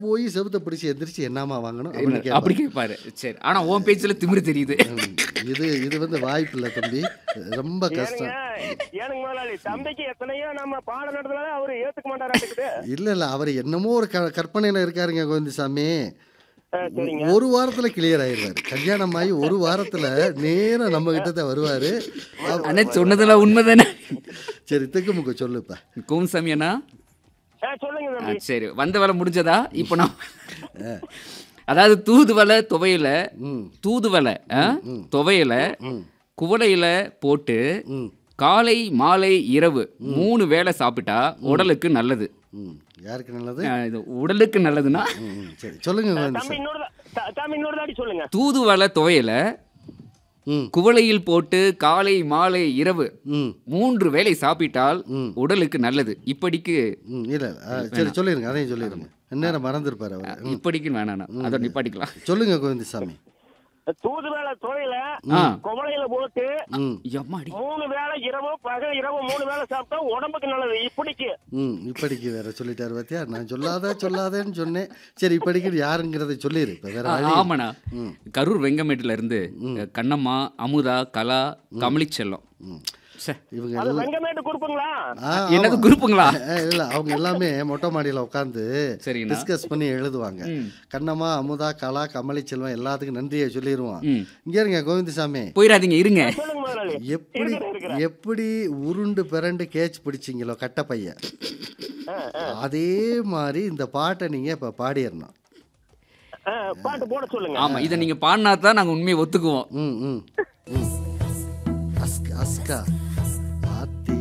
போய் செவுத்த பிடிச்சி எந்திரிச்சு என்னமா வாங்கணும் அப்படின்னு கேட்பாரு. அப்படி கேட்பாரு சரி ஆனா உன் பேச்சுல திமிரு தெரியுது ம், இது இது வந்து வாய்ப்பு இல்லை தம்பி ரொம்ப ஏனுங்க கஷ்டம் ஏனுங்க முதலாளி தம்பிக்கு எத்தனையோ நம்ம பாடம் நடத்தினாலும் அவரு ஏத்துக்க மாட்டாராட்டுக்குது இல்ல இல்ல அவர் என்னமோ ஒரு க கற்பனையில இருக்காருங்க கோவிந்தசாமி ஆ, சரிங்க ஒரு வாரத்துல கிளியர் ஆயிடுவாரு கல்யாணம் ஆகி ஒரு வாரத்துல நேரா நம்ம கிட்ட தான் வருவாரு அவ- அண்ணா சொன்னதெல்லாம் உண்மைதானே சரி திக்குமுக்கு சொல்லுப்பா கோமசாமி அண்ணா ஆ, சொல்லுங்க ஆ, தம்பி சரி வந்த வேலை முடிஞ்சதா இப்போ நான் அதாவது தூதுவலை துவையில ம் தூதுவலை ஆ? துவையில குவளையில போட்டு ம் காலை மாலை இரவு மூணு வேளை சாப்பிட்டா உடலுக்கு நல்லது ம் யாருக்கு நல்லது ஆ, இது உடலுக்கு நல்லதுன்னா ம், ம், சரி சொல்லுங்க தம்பி கோவிந்தசாமி இன்னொரு தா- த- தம்பி இன்னொரு தாடி சொல்லுங்க தூதுவலை துவையில ம் குவளையில் போட்டு காலை மாலை இரவு ம் மூன்று வேளை சாப்பிட்டால் உடலுக்கு நல்லது இப்படிக்கு ம் இல்லை ஆ, சரி சொல்லிடுங்க அதையும் சொல்லிடுங்க இந்நேரம் மறந்துருப்பாரு அவர் இப்படிக்கு வேணாண்ணா அதை நிப்பாட்டிக்கலாம் சொல்லுங்க கோவிந்தசாமி தூது வேலை துவையில ஆ குவளையில போட்டு ம் எம்மாடி மூணு வேளை இரவு பகல் இரவு மூணு வேளை சாப்பிட்டா உடம்புக்கு நல்லது இப்படிக்கு ம் இப்படிக்கு வேற சொல்லிட்டாரு பார்த்தியா நான் சொல்லாத சொல்லாதேன்னு சொன்னேன் சரி இப்படிக்கு யாருங்கிறதை சொல்லிடு இப்போ வேற ஆ, வழி ஆமாண்ணா கரூர் வெங்கமேட்டுல இருந்து கண்ணம்மா அமுதா கலா கமலிச்செல்லம் ச்சே, இவங்க அது எல்லாம் வெங்கமேட்டு கொடுப்புங்களா ஆ, என்னது ஆமா. குரூப்புங்களா ஏ, இல்ல அவங்க எல்லாமே மொட்டை மாடியில உட்காந்து சரிங்கண்ணா. டிஸ்கஸ் பண்ணி எழுதுவாங்க கண்ணம்மா அமுதா கலா கமலி செல்வம் எல்லாத்துக்கும் நன்றியை சொல்லிடுவோம் ம். இங்க இருங்க கோவிந்தசாமி போயிடாதீங்க இருங்க சொல்லுங்க முதலாளி எப்படி இருக்கிறேன், இருக்கிறேன். எப்படி உருண்டு பிறண்டு கேட்ச் பிடிச்சிங்களோ கட்ட பையன் அதே மாதிரி இந்த பாட்டை நீங்க இப்ப பாடிடணும் ஆ, பாட்டு போட சொல்லுங்க ஆமா இதை நீங்க பாடினா தான் நாங்க உண்மையை ஒத்துக்குவோம் ம் ம் ம். அஸ்கா அஸ்கா ஆத்தி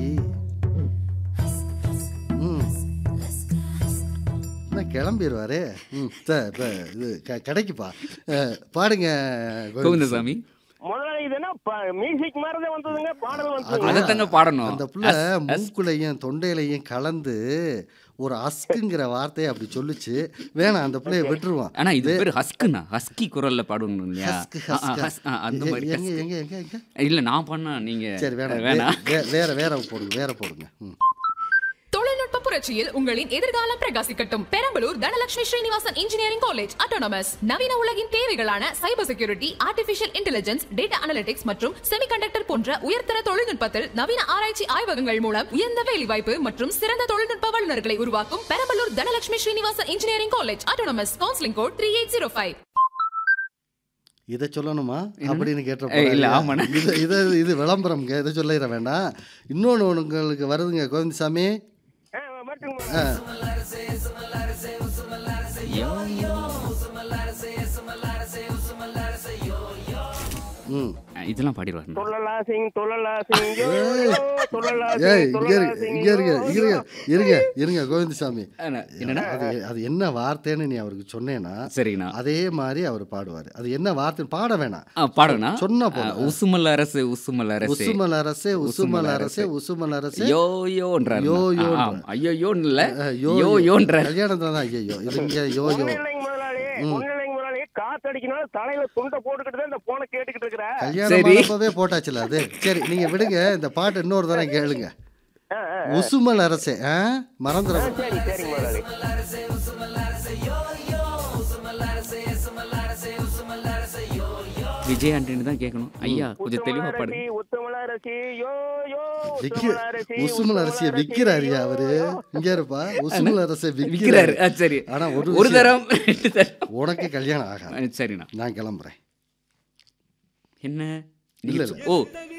ம் என்ன கிளம்பிடுவாரே ம் சரி இப்போ இது க கடைக்குப்பா அஹ், பாடுங்க கோவிந்தசாமி. கோவிந்தசாமி முதலாளி இது என்ன மியூசிக் மாதிரிதான் வந்ததுங்க பாடல் வந்ததுங்க அதைத்தாங்க பாடணும் அந்த புள்ள மூக்குலையும் தொண்டையிலையும் கலந்து ஒரு அஸ்குங்கிற வார்த்தையை அப்படி சொல்லுச்சு வேணாம் அந்த பிள்ளைய விட்டுருவான் ஆனா இது பேர் ஹஸ்குண்ணா ஹஸ்கி குரல்ல பாடணும் இல்லையா ஹஸ்கு ஆ, ஆ, ஹஸ்கா ஹஸ்- ஆ, அந்த எ- மாதிரி எங்க எங்க எங்க எங்க இல்ல நான் பண்ணா நீங்க சரி வேணாம் வேணாம் வே- வே- வேற வேற போடுங்க வேற போடுங்க ம் தொழில்நுட்ப புரட்சியில் உங்களின் எதிர்காலம் பிரகாசிக்கட்டும் Perambalur Dhanalakshmi Srinivasan engineering college autonomous நவீன உலகின் தேவைகளான cyber security artificial intelligence data analytics மற்றும் செமிகண்டக்டர் போன்ற உயர்தர தொழில்நுட்பத்தில் நவீன ஆராய்ச்சி ஆய்வகங்கள் மூலம் உயர்ந்த வேலைவாய்ப்பு மற்றும் சிறந்த தொழில்நுட்ப வல்லுநர்களை உருவாக்கும் Perambalur Dhanalakshmi Srinivasan engineering college autonomous counselling code three eight zero five இதை சொல்லணுமா அப்படின்னு கேட்ட ஏய், இல்ல, ஆமாண்ணே. இது இது இது விளம்பரம்ங்க இதை சொல்லிட வேண்டாம் இன்னொன்று உங்களுக்கு வருதுங்க கோவிந்தசாமி ஆ, வரட்டுங்க ஆ ம் ஆ, இதெல்லாம் பாடிடுவாரு துள்ளலா சிங் துள்ளலா சிங் யோ, யோ, துள்ளலா ஏய் சிங், இங்க துள்ளலா இருக்கு சிங், இங்க இருங்க யோ, இருங்க யோ. இருங்க இருங்க கோவிந்தசாமி என்னன்னா அது அது என்ன வார்த்தைன்னு நீ அவருக்கு சொன்னேன்னா சரிங்கண்ணா அதே மாதிரி அவர் பாடுவார் அது என்ன வார்த்தை பாட வேணாம் ஆ பாடுங்கண்ணா சொன்னா ஆ, போதும். உசுமல் அரசு உசுமல் அரசு உசுமல் அரசே உசுமல் அரசே உசுமல் அரசே யோ யோன்றாரு யோ, ஆ, யோன்ற. ஆம். ஐயோ யோன்னு இல்ல அஹ், யோ யோன்ற கல்யாணத்துல தான் ஐயோ இது இங்க யோ யோ ஒண்ணும் இல்லைங்க முதலாளி ஒண்ணும் இல்லைங்க முதலாளி காத்தடிக்கணும் தலையில துண்டை போட்டுக்கிட்டு தான் இந்த போனை கேட்டுக்கிட்டு இருக்கிறேன் கல்யாணம் சரி. பண்ணப்பவே போட்டாச்சுல அது சரி நீங்க விடுங்க இந்த பாட்டு இன்னொரு தடவை கேளுங்க உசுமல் அரசே ஆ மறந்துட சரி சரிங்க முதலாளி விஜய் ஆண்டனி தான் கேட்கணும் ஐயா கொஞ்சம் தெளிவா பாடு உத்தமலரசி உத்தமலரசி யோ யோ விக்க உத்தமலரசி உசுமல் அரசியை விக்கிறாரியா அவரு இங்க இருப்பா உசுமல் அரசை விக்கிறாரு விக்கிறாரு ஆ, சரி ஆனா ஒரு ஒரு விஷயம். தரம் ரெண்டு தரம் உனக்கு கல்யாணம் ஆகாது ஆ, சரிண்ணா நான் கிளம்புறேன் என்ன இல்ல, நீங்க சொ- ஓ